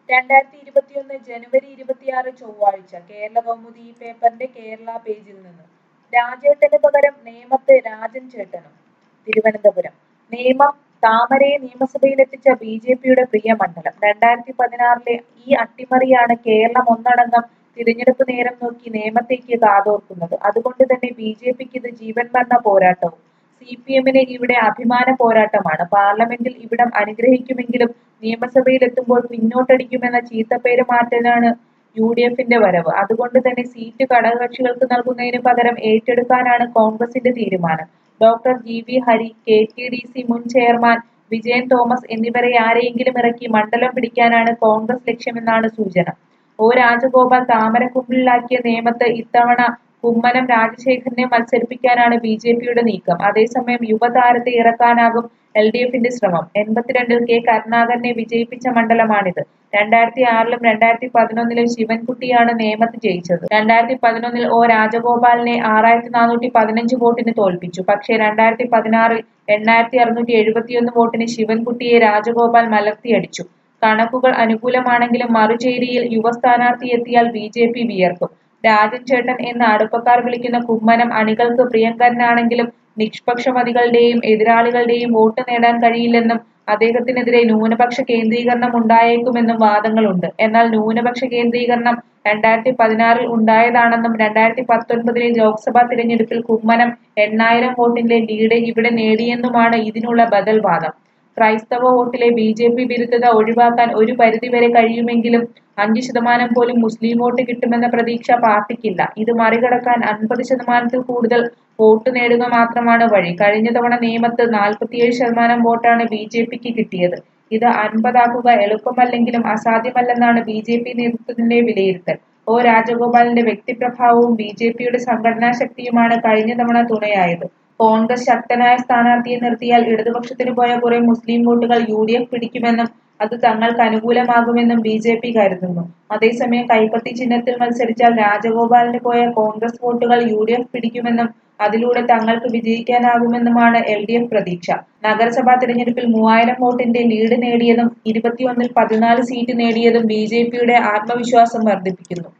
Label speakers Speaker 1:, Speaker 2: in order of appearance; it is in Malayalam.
Speaker 1: രണ്ടായിരത്തി ഇരുപത്തിയൊന്ന് ജനുവരി ഇരുപത്തിയാറ് ചൊവ്വാഴ്ച കേരള കൗമുദി ഈ പേപ്പറിന്റെ കേരള പേജിൽ നിന്ന് രാജേട്ടന് പകരം നേമത്ത് രാജൻ ചേട്ടനും തിരുവനന്തപുരം നേമം താമരയെ നിയമസഭയിലെത്തിച്ച ബി ജെ പിയുടെ പ്രിയ മണ്ഡലം രണ്ടായിരത്തി പതിനാറിലെ ഈ അട്ടിമറിയാണ് കേരളം ഒന്നടങ്കം തിരഞ്ഞെടുപ്പ് നേരം നോക്കി നേമത്തേക്ക് കാതോർക്കുന്നത് അതുകൊണ്ട് തന്നെ ബി ജെ പിക്ക് ഇത് ജീവൻ മരണ പോരാട്ടവും സി പി എമ്മിന് ഇവിടെ അഭിമാന പോരാട്ടമാണ് പാർലമെന്റിൽ ഇവിടം അനുഗ്രഹിക്കുമെങ്കിലും നിയമസഭയിൽ എത്തുമ്പോൾ പിന്നോട്ടടിക്കുമെന്ന ചീത്തപ്പേര് മാറ്റാനാണ് യു ഡി എഫിന്റെ വരവ് അതുകൊണ്ട് തന്നെ സീറ്റ് ഘടകകക്ഷികൾക്ക് നൽകുന്നതിന് പകരം ഏറ്റെടുക്കാനാണ് കോൺഗ്രസിന്റെ തീരുമാനം doctor G V Hari K T D C മുൻ ചെയർമാൻ വിജയൻ തോമസ് എന്നിവരെ ആരെയെങ്കിലും ഇറക്കി മണ്ഡലം പിടിക്കാനാണ് കോൺഗ്രസ് ലക്ഷ്യമെന്നാണ് സൂചന ഒ രാജഗോപാൽ താമരക്കുമ്പിളിലാക്കിയ നിയമത്ത് ഇത്തവണ കുമ്മനം രാജശേഖരനെ മത്സരിപ്പിക്കാനാണ് ബി ജെ പിയുടെ നീക്കം അതേസമയം യുവതാരത്തെ ഇറക്കാനാകും എൽ ഡി എഫിന്റെ ശ്രമം എൺപത്തിരണ്ടിൽ കെ കരുണാകരനെ വിജയിപ്പിച്ച മണ്ഡലമാണിത് രണ്ടായിരത്തി ആറിലും രണ്ടായിരത്തി പതിനൊന്നിലും ശിവൻകുട്ടിയാണ് നേമത്ത് ജയിച്ചത് രണ്ടായിരത്തി പതിനൊന്നിൽ ഒ രാജഗോപാലിനെ ആറായിരത്തി നാനൂറ്റി പതിനഞ്ച് വോട്ടിന് തോൽപ്പിച്ചു പക്ഷേ രണ്ടായിരത്തി പതിനാറിൽ എണ്ണായിരത്തി അറുന്നൂറ്റി എഴുപത്തിയൊന്ന് വോട്ടിന് ശിവൻകുട്ടിയെ രാജഗോപാൽ മലർത്തിയടിച്ചു കണക്കുകൾ അനുകൂലമാണെങ്കിലും മറുചേരിയിൽ യുവ സ്ഥാനാർത്ഥി എത്തിയാൽ ബി ജെ പി വിയർക്കും രാജൻ ചേട്ടൻ എന്ന് അടുപ്പക്കാർ വിളിക്കുന്ന കുമ്മനം അണികൾക്ക് പ്രിയങ്കരനാണെങ്കിലും നിഷ്പക്ഷമതികളുടെയും എതിരാളികളുടെയും വോട്ട് നേടാൻ കഴിയില്ലെന്നും അദ്ദേഹത്തിനെതിരെ ന്യൂനപക്ഷ കേന്ദ്രീകരണം ഉണ്ടായേക്കുമെന്നും വാദങ്ങളുണ്ട് എന്നാൽ ന്യൂനപക്ഷ കേന്ദ്രീകരണം രണ്ടായിരത്തി പതിനാറിൽ ഉണ്ടായതാണെന്നും രണ്ടായിരത്തി പത്തൊൻപതിലെ ലോക്സഭാ തിരഞ്ഞെടുപ്പിൽ കുമ്മനം എണ്ണായിരം വോട്ടിന്റെ ലീഡ് ഇവിടെ നേടിയെന്നുമാണ് ഇതിനുള്ള ബദൽ വാദം ക്രൈസ്തവ വോട്ടിലെ ബി ജെ പി വിരുദ്ധത ഒഴിവാക്കാൻ ഒരു പരിധിവരെ കഴിയുമെങ്കിലും അഞ്ച് ശതമാനം പോലും മുസ്ലിം വോട്ട് കിട്ടുമെന്ന പ്രതീക്ഷ പാർട്ടിക്കില്ല ഇത് മറികടക്കാൻ അൻപത് ശതമാനത്തിൽ കൂടുതൽ വോട്ട് നേടുക മാത്രമാണ് വഴി കഴിഞ്ഞ തവണ നിയമത്ത് നാൽപ്പത്തിയേഴ് ശതമാനം വോട്ടാണ് ബി ജെ പിക്ക് കിട്ടിയത് ഇത് അൻപതാക്കുക എളുപ്പമല്ലെങ്കിലും അസാധ്യമല്ലെന്നാണ് ബി ജെ പി നേതൃത്വത്തിന്റെ വിലയിരുത്തൽ ഒ രാജഗോപാലിന്റെ വ്യക്തിപ്രഭാവവും ബി ജെ പിയുടെ സംഘടനാ ശക്തിയുമാണ് കഴിഞ്ഞ തവണ തുണയായത് കോൺഗ്രസ് ശക്തനായ സ്ഥാനാർത്ഥിയെ നിർത്തിയാൽ ഇടതുപക്ഷത്തിന് പോയ കുറെ മുസ്ലിം വോട്ടുകൾ യു ഡി എഫ് പിടിക്കുമെന്നും അത് തങ്ങൾക്ക് അനുകൂലമാകുമെന്നും ബി ജെ പി കരുതുന്നു അതേസമയം കൈപ്പത്തി ചിഹ്നത്തിൽ മത്സരിച്ചാൽ രാജഗോപാലിന് പോയ കോൺഗ്രസ് വോട്ടുകൾ യു ഡി എഫ് പിടിക്കുമെന്നും അതിലൂടെ തങ്ങൾക്ക് വിജയിക്കാനാകുമെന്നുമാണ് എൽ ഡി എഫ് പ്രതീക്ഷ നഗരസഭാ തിരഞ്ഞെടുപ്പിൽ മൂവായിരം വോട്ടിന്റെ ലീഡ് നേടിയതും ഇരുപത്തിയൊന്നിൽ പതിനാല് സീറ്റ് നേടിയതും ബി ജെ പിയുടെ ആത്മവിശ്വാസം വർദ്ധിപ്പിക്കുന്നു